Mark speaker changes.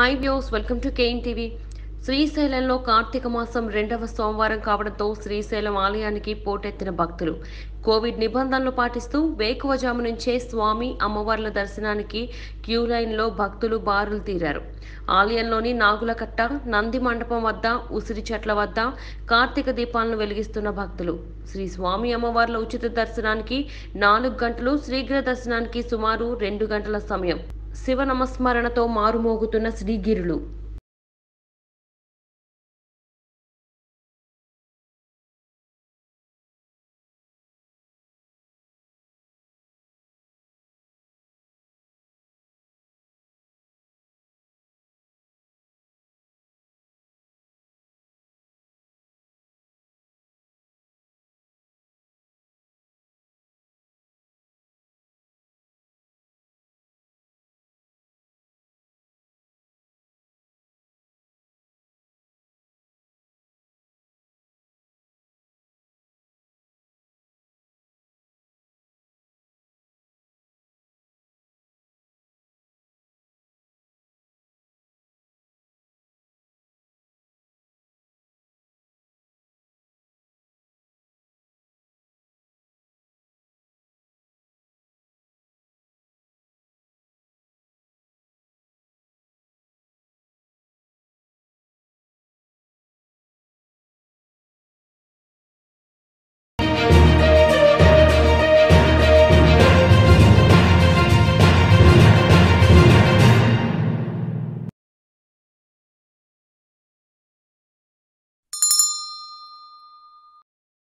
Speaker 1: hi views welcome to KN TV శ్రీశైలంలో కార్తీక మాసం రెండవ సోమవారం కావడంతో శ్రీశైలం ఆలయానికి పోటెత్తిన భక్తులు కోవిడ్ నిబంధనలు పాటిస్తూ వేకువజాము నుంచే స్వామి అమ్మవార్ల దర్శనానికి క్యూ లైన్లో భక్తులు బారులు తీరారు ఆలయంలోని నాగులకట్ట నంది మండపం వద్ద ఉసిరి చెట్ల వద్ద కార్తీక దీపాలను వెలిగిస్తున్న భక్తులు శ్రీ స్వామి అమ్మవార్ల ఉచిత దర్శనానికి నాలుగు గంటలు శీఘ్ర దర్శనానికి సుమారు రెండు గంటల సమయం శివ నమస్మరణతో మారుమోగుతున్న శ్రీగిరులు